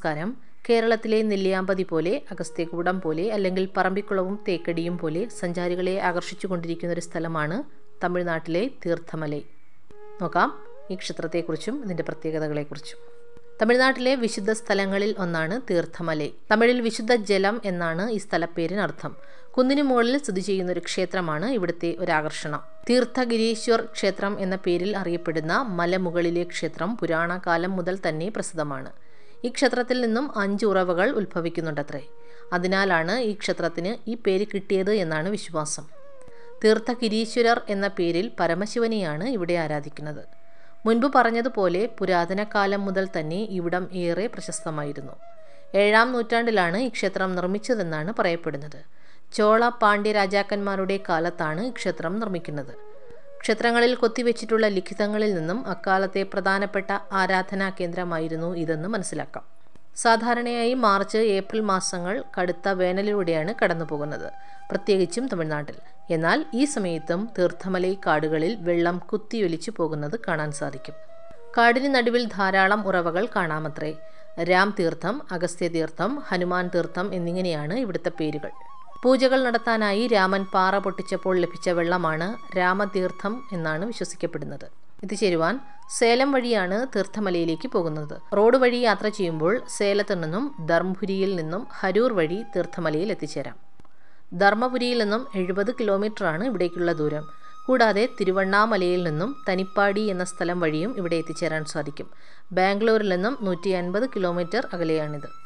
നമസ്കാരം കേരളത്തിലെ നെല്ലിയാമ്പതി പോലെ അഗസ്ത്യകൂടം പോലെ അല്ലെങ്കിൽ പറമ്പിക്കുളവും തേക്കടിയും പോലെ സഞ്ചാരികളെ ആകർഷിച്ചുകൊണ്ടിരിക്കുന്ന ഒരു സ്ഥലമാണ് തമിഴ്നാട്ടിലെ തീർത്ഥമലൈ നോക്കാം ഈ ക്ഷേത്രത്തെക്കുറിച്ചും ഇതിൻ്റെ പ്രത്യേകതകളെക്കുറിച്ചും തമിഴ്നാട്ടിലെ വിശുദ്ധ സ്ഥലങ്ങളിൽ ഒന്നാണ് തീർത്ഥമലൈ തമിഴിൽ വിശുദ്ധ ജലം എന്നാണ് ഈ സ്ഥലപ്പേരിനർത്ഥം കുന്നിനു മുകളിൽ സ്ഥിതി ചെയ്യുന്ന ഒരു ക്ഷേത്രമാണ് ഇവിടുത്തെ ഒരു ആകർഷണം തീർത്ഥഗിരീശ്വർ ക്ഷേത്രം എന്ന പേരിൽ അറിയപ്പെടുന്ന മലമുകളിലെ ക്ഷേത്രം പുരാണ കാലം മുതൽ തന്നെ പ്രസിദ്ധമാണ് ഈ ക്ഷേത്രത്തിൽ നിന്നും അഞ്ച് ഉറവകൾ ഉത്ഭവിക്കുന്നുണ്ടത്രേ അതിനാലാണ് ഈ ക്ഷേത്രത്തിന് ഈ പേര് കിട്ടിയത് എന്നാണ് വിശ്വാസം തീർത്ഥഗിരീശ്വരർ എന്ന പേരിൽ പരമശിവനെയാണ് ഇവിടെ ആരാധിക്കുന്നത് മുൻപ് പറഞ്ഞതുപോലെ പുരാതന കാലം മുതൽ തന്നെ ഇവിടം ഏറെ പ്രശസ്തമായിരുന്നു ഏഴാം നൂറ്റാണ്ടിലാണ് ഈ ക്ഷേത്രം നിർമ്മിച്ചതെന്നാണ് പറയപ്പെടുന്നത് ചോള പാണ്ഡ്യ രാജാക്കന്മാരുടെ കാലത്താണ് ഈ ക്ഷേത്രം നിർമ്മിക്കുന്നത് ക്ഷേത്രങ്ങളിൽ കൊത്തിവെച്ചിട്ടുള്ള ലിഖിതങ്ങളിൽ നിന്നും അക്കാലത്തെ പ്രധാനപ്പെട്ട ആരാധനാ കേന്ദ്രമായിരുന്നു ഇതെന്ന് മനസ്സിലാക്കാം സാധാരണയായി മാർച്ച് ഏപ്രിൽ മാസങ്ങൾ കടുത്ത വേനലിലൂടെയാണ് കടന്നു പോകുന്നത് പ്രത്യേകിച്ചും തമിഴ്നാട്ടിൽ എന്നാൽ ഈ സമയത്തും തീർത്ഥമലൈ കാടുകളിൽ വെള്ളം കുത്തിയൊലിച്ചു പോകുന്നത് കാണാൻ സാധിക്കും കാടിന് നടുവിൽ ധാരാളം ഉറവകൾ കാണാമത്രേ രാം തീർത്ഥം അഗസ്ത്യ തീർത്ഥം ഹനുമാൻ തീർത്ഥം എന്നിങ്ങനെയാണ് ഇവിടുത്തെ പേരുകൾ പൂജകൾ നടത്താനായി രാമൻ പാറ പൊട്ടിച്ചപ്പോൾ ലഭിച്ച വെള്ളമാണ് രാമതീർത്ഥം എന്നാണ് വിശ്വസിക്കപ്പെടുന്നത് എത്തിച്ചേരുവാൻ സേലം വഴിയാണ് തീർത്ഥമലയിലേക്ക് പോകുന്നത് റോഡ് വഴി യാത്ര ചെയ്യുമ്പോൾ സേലത്ത് നിന്നും ധർമ്മപുരിയിൽ നിന്നും ഹരൂർ വഴി തീർത്ഥമലയിൽ എത്തിച്ചേരാം ധർമ്മപുരിയിൽ നിന്നും എഴുപത് കിലോമീറ്ററാണ് ഇവിടേക്കുള്ള ദൂരം കൂടാതെ തിരുവണ്ണാമലയിൽ നിന്നും തനിപ്പാടി എന്ന സ്ഥലം വഴിയും ഇവിടെ എത്തിച്ചേരാൻ സാധിക്കും ബാംഗ്ലൂരിൽ നിന്നും നൂറ്റി അൻപത് കിലോമീറ്റർ അകലെയാണിത്